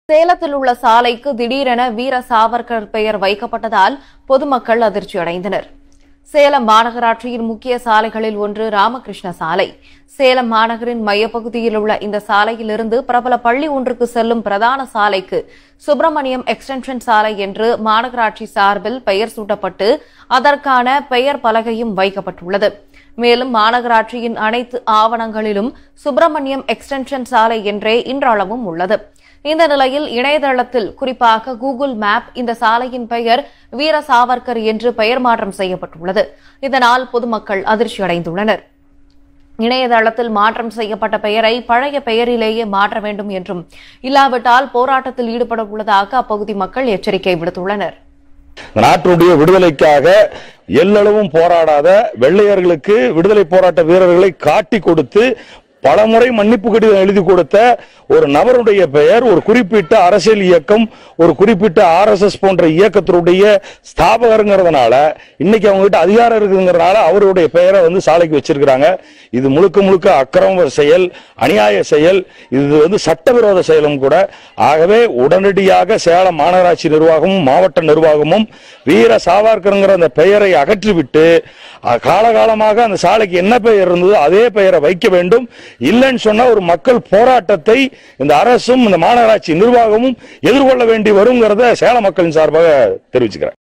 சேலத்தில் உள்ள சாலைக்கு திடீரென வீர சாவர்கர் பெயர் வைக்கப்பட்டதால் பொதுமக்கள் அதிர்ச்சி அடைந்தனர் சேலம் மாநகராட்சியின் முக்கிய சாலைகளில் ஒன்று ராமகிருஷ்ண சாலை சேலம் மாநகரின் மையப்பகுதியில் உள்ள இந்த சாலையிலிருந்து பிரபல பள்ளி ஒன்றுக்கு செல்லும் பிரதான சாலைக்கு சுப்பிரமணியம் எக்ஸ்டென்ஷன் சாலை என்று மாநகராட்சி சார்பில் பெயர் சூட்டப்பட்டு அதற்கான பெயர் பலகையும் வைக்கப்பட்டுள்ளது மேலும் மாநகராட்சியின் அனைத்து ஆவணங்களிலும் சுப்பிரமணியம் எக்ஸ்டென்ஷன் சாலை என்றே இன்றளவும் உள்ளது இந்த நிலையில் இணையதளத்தில் குறிப்பாக கூகுள் மேப் இந்த சாலையின் பெயர் வீர சாவர்கர் என்று பெயர் மாற்றம் செய்யப்பட்டுள்ளது இதனால் பொதுமக்கள் அதிர்ச்சியடைந்துள்ளனர் இணையதளத்தில் மாற்றம் செய்யப்பட்ட பெயரை பழைய பெயரிலேயே மாற்ற வேண்டும் என்றும் இல்லாவிட்டால் போராட்டத்தில் ஈடுபட உள்ளதாக அப்பகுதி மக்கள் எச்சரிக்கை விடுத்துள்ளனர் நாட்டினுடைய விடுதலைக்காக எல்லளவும் போராடாத வெள்ளையர்களுக்கு விடுதலை போராட்ட வீரர்களை காட்டி கொடுத்து பலமுறை மன்னிப்பு கடிதம் எழுதி கொடுத்த ஒரு நபருடைய பெயர் ஒரு குறிப்பிட்ட அரசியல் இயக்கம் ஒரு குறிப்பிட்ட ஆர்எஸ்எஸ் போன்ற இயக்கத்தினுடைய ஸ்தாபகருங்கிறதுனால இன்னைக்கு அவங்க கிட்ட அதிகாரம் இருக்குங்கிறதுனால அவருடைய பெயரை வந்து சாலைக்கு வச்சிருக்கிறாங்க இது முழுக்க முழுக்க அக்கிரம செயல் அநியாய செயல் இது வந்து சட்டவிரோத செயலும் கூட ஆகவே உடனடியாக சேலம் மாநகராட்சி நிர்வாகமும் மாவட்ட நிர்வாகமும் வீர சாவார்கருங்கிற அந்த பெயரை அகற்றிவிட்டு அஹ், காலகாலமாக அந்த சாலைக்கு என்ன பெயர் இருந்ததோ அதே பெயரை வைக்க வேண்டும் இல்லைன்னு சொன்னா ஒரு மக்கள் போராட்டத்தை இந்த அரசும் இந்த மாநகராட்சி நிர்வாகமும் எதிர்கொள்ள வேண்டி வருங்கிறத சேலம் மக்களின் சார்பாக தெரிவிச்சுக்கிறேன்